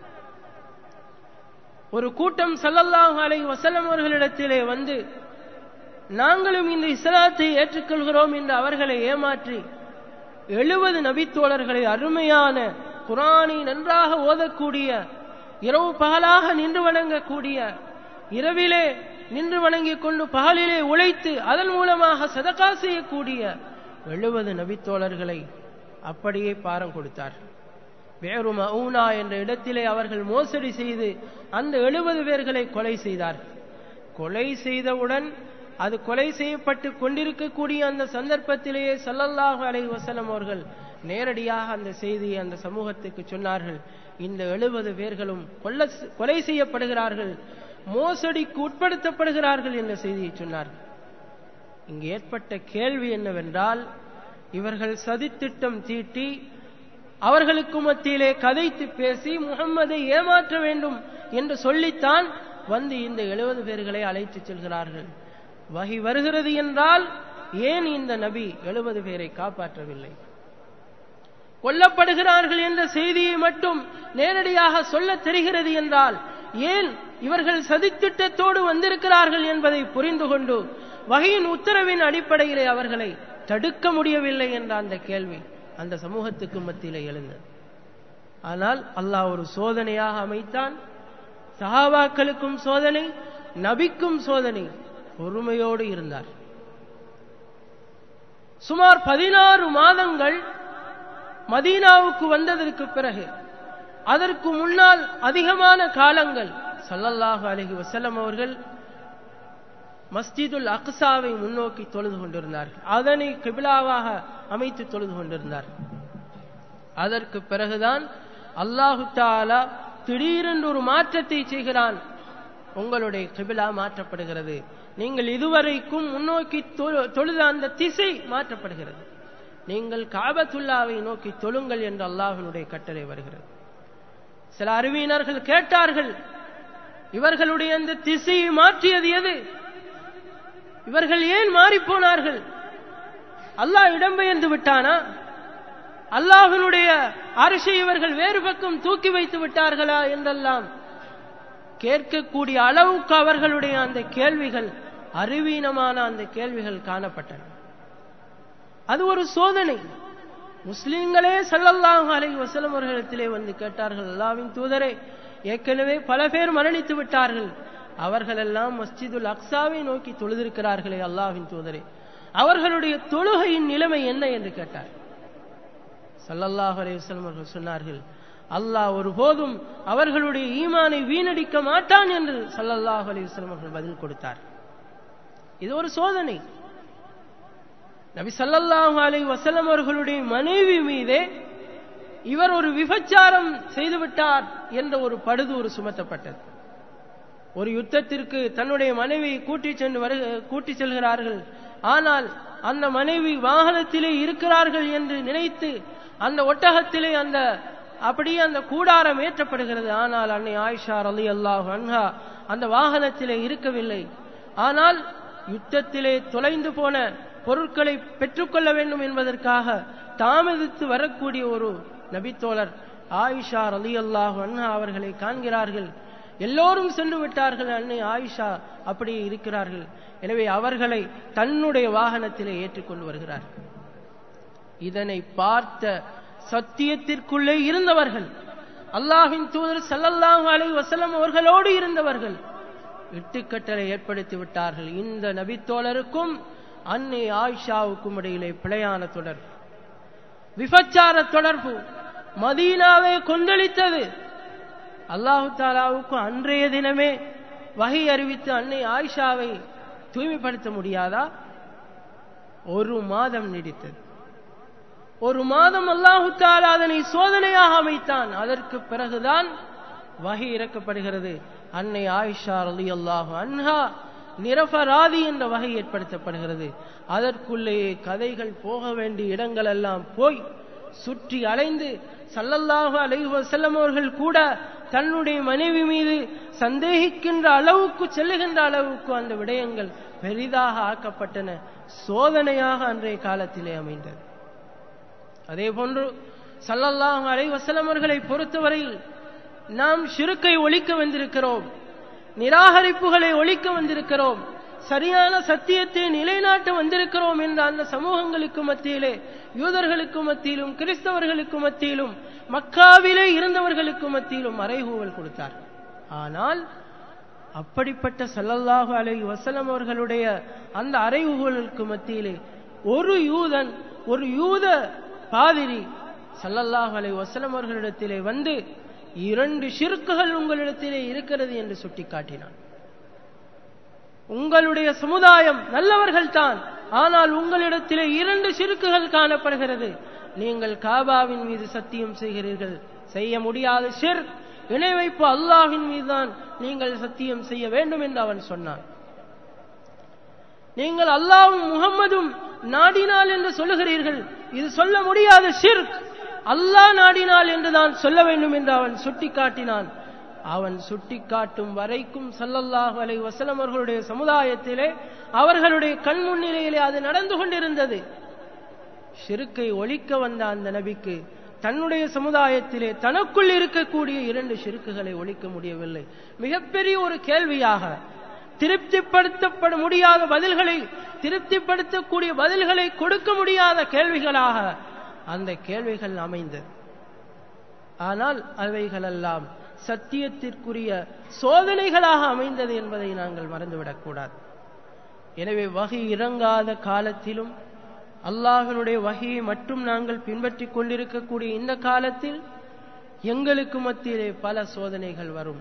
ஒரு கூட்டம் சல்லல்லாஹு அலை வசலம் அவர்களிடத்திலே வந்து நாங்களும் இந்த இஸ்லாத்தை ஏற்றுக்கொள்கிறோம் என்று அவர்களை ஏமாற்றி எழுபது நபித்தோழர்களை அருமையான குரானை நன்றாக ஓதக்கூடிய இரவு பகலாக நின்று வணங்கக்கூடிய இரவிலே நின்று வணங்கிக் கொண்டு பகலிலே உழைத்து அதன் மூலமாக சதக்கா செய்யக்கூடிய எழுபது நபித்தோழர்களை அப்படியே பாரம் கொடுத்தார் வேறு மவுனா என்ற இடத்திலே அவர்கள் மோசடி செய்து அந்த எழுபது பேர்களை கொலை செய்தார் கொலை செய்தவுடன் அது கொலை செய்யப்பட்டு கொண்டிருக்கக்கூடிய அந்த சந்தர்ப்பத்திலேயே சல்லல்லாஹு அலைஹி வஸல்லம் அவர்கள் நேரடியாக அந்த செய்தியை அந்த சமூகத்துக்கு சொன்னார்கள் இந்த எழுபது பேர்களும் கொல்ல கொலை செய்யப்படுகிறார்கள் மோசடிக்கு உட்படுத்தப்படுகிறார்கள் என்ற செய்தியை சொன்னார்கள் இங்கு ஏற்பட்ட கேள்வி என்னவென்றால் இவர்கள் சதித்திட்டம் தீட்டி அவர்களுக்கு மத்தியிலே கதைத்து பேசி முகம்மதை ஏமாற்ற வேண்டும் என்று சொல்லித்தான் வந்து இந்த எழுபது பேர்களை அழைத்துச் செல்கிறார்கள் வகி வருகிறது என்றால் ஏன் இந்த நபி எழுபது பேரை காப்பாற்றவில்லை கொல்லப்படுகிறார்கள் என்ற செய்தியை மட்டும் நேரடியாக சொல்ல தெரிகிறது என்றால் ஏன் இவர்கள் சதித்திட்டத்தோடு வந்திருக்கிறார்கள் என்பதை புரிந்து கொண்டு வகையின் உத்தரவின் அடிப்படையிலே அவர்களை தடுக்க முடியவில்லை என்ற அந்த கேள்வி அந்த சமூகத்துக்கு மத்தியிலே எழுந்தது ஆனால் அல்லாஹ் ஒரு சோதனையாக அமைத்தான் சஹாபாக்களுக்கும் சோதனை நபிக்கும் சோதனை பொறுமையோடு இருந்தார் சுமார் பதினாறு மாதங்கள் மதீனாவுக்கு வந்ததற்கு பிறகு அதற்கு முன்னால் அதிகமான காலங்கள் சல்லல்லாஹு அலஹி வசல்லம் அவர்கள் மஸ்ஜிதுல் அக்சாவை முன்னோக்கி தொழுது கொண்டிருந்தார்கள் அதனை கிபிலாவாக அமைத்து தொழுது கொண்டிருந்தார் அதற்கு பிறகுதான் அல்லாஹு தாலா திடீரென்று ஒரு மாற்றத்தை செய்கிறான் உங்களுடைய கிபிலா மாற்றப்படுகிறது நீங்கள் இதுவரைக்கும் முன்னோக்கி தொழுத அந்த திசை மாற்றப்படுகிறது நீங்கள் காபத்துல்லாவை நோக்கி தொழுங்கள் என்று அல்லாஹினுடைய கட்டளை வருகிறது சில அறிவியினர்கள் கேட்டார்கள் இவர்களுடைய அந்த திசையை மாற்றியது எது இவர்கள் ஏன் மாறிப்போனார்கள் அல்லாஹ் இடம்பெயர்ந்து விட்டானா அல்லாஹினுடைய அரசை இவர்கள் வேறு பக்கம் தூக்கி வைத்து விட்டார்களா என்றெல்லாம் கேட்கக்கூடிய அளவுக்கு அவர்களுடைய அந்த கேள்விகள் அறிவீனமான அந்த கேள்விகள் காணப்பட்டன அது ஒரு சோதனை முஸ்லிம்களே சல்லல்லாஹு அலைஹி வஸல்லம் அவர்களிடத்திலே வந்து கேட்டார்கள் அல்லாவின் தூதரே ஏற்கனவே பல பேர் மரணித்து விட்டார்கள் அவர்கள் எல்லாம் மஸ்ஜிதுல் அக்ஸாவை நோக்கி தொழுதிருக்கிறார்களே அல்லாவின் தூதரே அவர்களுடைய தொழுகையின் நிலைமை என்ன என்று கேட்டார் சல்லல்லாஹு அலைஹி வஸல்லம் அவர்கள் சொன்னார்கள் அல்லாஹ் ஒருபோதும் அவர்களுடைய ஈமானை வீணடிக்க மாட்டான் என்று சல்லல்லாஹு அலைஹி வஸல்லம் அவர்கள் பதில் கொடுத்தார் இது ஒரு சோதனை நபி சல்லல்லாஹு அலைஹி வஸல்லம் அவர்களுடைய மனைவி மீதே இவர் ஒரு விபச்சாரம் செய்துவிட்டார் என்ற ஒரு படுதூறு சுமத்தப்பட்டது ஒரு யுத்தத்திற்கு தன்னுடைய மனைவியை கூட்டி சென்று வரு கூட்டி செல்கிறார்கள் ஆனால் அந்த மனைவி வாகனத்திலே இருக்கிறார்கள் என்று நினைத்து அந்த ஒட்டகத்திலே அந்த அப்படியே அந்த கூடாரம் ஏற்றப்படுகிறது ஆனால் அன்னை ஆயிஷா அலி அல்லாஹ் அன்ஹா அந்த வாகனத்திலே இருக்கவில்லை ஆனால் யுத்தத்திலே தொலைந்து போன பொருட்களை பெற்றுக்கொள்ள வேண்டும் என்பதற்காக தாமதித்து வரக்கூடிய ஒரு நபித்தோழர் ஆயிஷா அலி அல்லாஹ் அன்ஹா அவர்களை காண்கிறார்கள் எல்லோரும் சென்று விட்டார்கள் அன்னை ஆயிஷா அப்படியே இருக்கிறார்கள் எனவே அவர்களை தன்னுடைய வாகனத்திலே ஏற்றுக்கொண்டு வருகிறார் இதனை பார்த்த சத்தியத்திற்குள்ளே இருந்தவர்கள் அல்லாஹின் தூதர் சல்லல்லாஹு அலை வசலம் அவர்களோடு இருந்தவர்கள் இட்டுக்கட்டளை ஏற்படுத்தி விட்டார்கள் இந்த நபித்தோழருக்கும் அன்னை ஆயிஷாவுக்கும் இடையிலே பிழையான தொடர்பு விபச்சார தொடர்பு மதீனாவை கொந்தளித்தது அல்லாஹு தாலாவுக்கு அன்றைய தினமே வகை அறிவித்து அன்னை ஆயிஷாவை தூய்மைப்படுத்த முடியாதா ஒரு மாதம் நீடித்தது ஒரு மாதம் அல்லாஹு தாலா அதனை சோதனையாக அமைத்தான் அதற்கு பிறகுதான் வகை இறக்கப்படுகிறது அன்னை ஆயிஷா ரலி அல்லாஹு அன்ஹா நிரபராதி என்ற வகை ஏற்படுத்தப்படுகிறது அதற்குள்ளேயே கதைகள் போக வேண்டிய இடங்கள் எல்லாம் போய் சுற்றி அலைந்து சல்லல்லாஹு அலைஹி வஸல்லம் அவர்கள் கூட தன்னுடைய மனைவி மீது சந்தேகிக்கின்ற அளவுக்கு செல்லுகின்ற அளவுக்கு அந்த விடயங்கள் பெரிதாக ஆக்கப்பட்டன சோதனையாக அன்றைய காலத்திலே அமைந்தது அதே போன்று சல்லல்லாஹு அலைஹி வஸல்லம் அவர்களை பொறுத்தவரையில் நாம் ஷிருக்கை ஒழிக்க வந்திருக்கிறோம் நிராகரிப்புகளை ஒழிக்க வந்திருக்கிறோம் சரியான சத்தியத்தை நிலைநாட்ட வந்திருக்கிறோம் என்ற அந்த சமூகங்களுக்கு மத்தியிலே யூதர்களுக்கு மத்தியிலும் கிறிஸ்தவர்களுக்கு மத்தியிலும் மக்காவிலே இருந்தவர்களுக்கு மத்தியிலும் அறைகூவல் கொடுத்தார் ஆனால் அப்படிப்பட்ட சல்லல்லாஹு அலைஹி வஸல்லம் அவர்களுடைய அந்த அறைகூவலுக்கு மத்தியிலே ஒரு யூதன் ஒரு யூத பாதிரி சல்லல்லாஹு அலைஹி வஸல்லம் அவர்களிடத்திலே வந்து இரண்டு ஷிர்க்குகள் உங்களிடத்திலே இருக்கிறது என்று சுட்டிக்காட்டினான் உங்களுடைய சமுதாயம் நல்லவர்கள் தான் ஆனால் உங்களிடத்திலே இரண்டு சிறுக்குகள் காணப்படுகிறது நீங்கள் காபாவின் மீது சத்தியம் செய்கிறீர்கள் செய்ய முடியாத ஷிர் இணை வைப்பு அல்லாஹின் மீதுதான் நீங்கள் சத்தியம் செய்ய வேண்டும் என்று அவன் சொன்னான் நீங்கள் அல்லாவும் முகம்மதும் நாடினால் என்று சொல்லுகிறீர்கள் இது சொல்ல முடியாத ஷிர்க் அல்லாஹ் நாடினால் என்றுதான் சொல்ல வேண்டும் என்று அவன் சுட்டிக்காட்டினான் அவன் சுட்டிக்காட்டும் வரைக்கும் சல்லல்லாஹு அலை வசலம் அவர்களுடைய சமுதாயத்திலே அவர்களுடைய கண் முன்னிலையிலே அது நடந்து கொண்டிருந்தது ஷிருக்கை ஒழிக்க வந்த அந்த நபிக்கு தன்னுடைய சமுதாயத்திலே தனக்குள் இருக்கக்கூடிய இரண்டு ஷிருக்குகளை ஒழிக்க முடியவில்லை மிகப்பெரிய ஒரு கேள்வியாக திருப்திப்படுத்தப்பட முடியாத பதில்களை திருப்திப்படுத்தக்கூடிய பதில்களை கொடுக்க முடியாத கேள்விகளாக அந்த கேள்விகள் அமைந்தது ஆனால் அவைகளெல்லாம் சத்தியத்திற்குரிய சோதனைகளாக அமைந்தது என்பதை நாங்கள் மறந்துவிடக்கூடாது எனவே வகை இறங்காத காலத்திலும் அல்லாஹனுடைய வகையை மட்டும் நாங்கள் பின்பற்றிக் கொண்டிருக்கக்கூடிய இந்த காலத்தில் எங்களுக்கு மத்தியிலே பல சோதனைகள் வரும்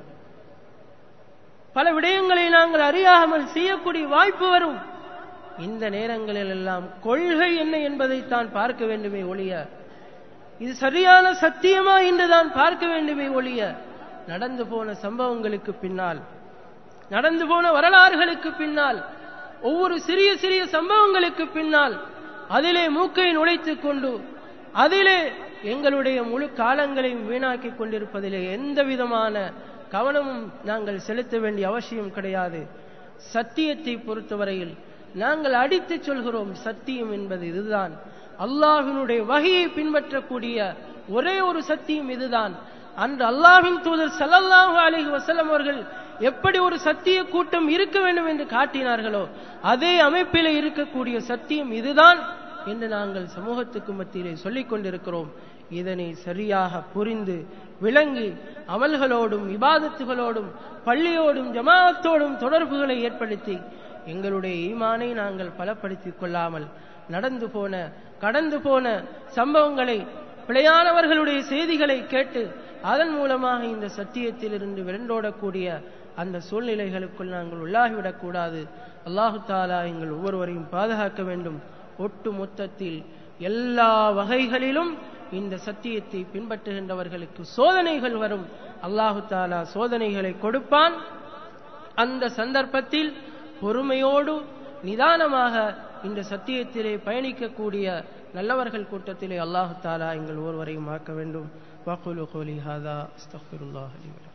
பல விடயங்களை நாங்கள் அறியாமல் செய்யக்கூடிய வாய்ப்பு வரும் இந்த நேரங்களில் எல்லாம் கொள்கை என்ன என்பதைத்தான் பார்க்க வேண்டுமே ஒழிய இது சரியான சத்தியமா என்றுதான் பார்க்க வேண்டுமே ஒழிய நடந்து போன சம்பவங்களுக்கு பின்னால் நடந்து போன வரலாறுகளுக்கு பின்னால் ஒவ்வொரு சிறிய சிறிய சம்பவங்களுக்கு பின்னால் அதிலே மூக்கை நுழைத்துக் கொண்டு அதிலே எங்களுடைய முழு காலங்களையும் வீணாக்கிக் கொண்டிருப்பதிலே எந்த விதமான கவனமும் நாங்கள் செலுத்த வேண்டிய அவசியம் கிடையாது சத்தியத்தை பொறுத்தவரையில் நாங்கள் அடித்துச் சொல்கிறோம் சத்தியம் என்பது இதுதான் அல்லாஹினுடைய வகையை பின்பற்றக்கூடிய ஒரே ஒரு சத்தியம் இதுதான் அன்று அல்லாஹின் தூதர் சல்லல்லாஹு அலைஹி வஸல்லம் அவர்கள் எப்படி ஒரு சத்திய கூட்டம் இருக்க வேண்டும் என்று காட்டினார்களோ அதே அமைப்பிலே இருக்கக்கூடிய சத்தியம் இதுதான் என்று நாங்கள் சமூகத்துக்கு மத்தியிலே சொல்லிக் கொண்டிருக்கிறோம் இதனை சரியாக புரிந்து விளங்கி அமல்களோடும் இபாதத்துகளோடும் பள்ளியோடும் ஜமாஅத்தோடும் தொடர்புகளை ஏற்படுத்தி எங்களுடைய ஈமானை நாங்கள் பலப்படுத்திக் கொள்ளாமல் நடந்து போன கடந்து போன சம்பவங்களை பிழையானவர்களுடைய செய்திகளை கேட்டு அதன் மூலமாக இந்த சத்தியத்திலிருந்து விரண்டோடக்கூடிய அந்த சூழ்நிலைகளுக்குள் நாங்கள் உள்ளாகிவிடக்கூடாது அல்லாஹு தாலா எங்கள் ஒவ்வொருவரையும் பாதுகாக்க வேண்டும் ஒட்டு மொத்தத்தில் எல்லா வகைகளிலும் இந்த சத்தியத்தை பின்பற்றுகின்றவர்களுக்கு சோதனைகள் வரும் அல்லாஹு தாலா சோதனைகளை கொடுப்பான் அந்த சந்தர்ப்பத்தில் பொறுமையோடு நிதானமாக இந்த சத்தியத்திலே பயணிக்கக்கூடிய நல்லவர்கள் கூட்டத்திலே அல்லாஹு தாலா எங்கள் ஒருவரையும் ஆக்க வேண்டும் வாக்குலு கோலி ஹாதா அஸ்தஃபிருல்லாஹ் அலி வலக்கும்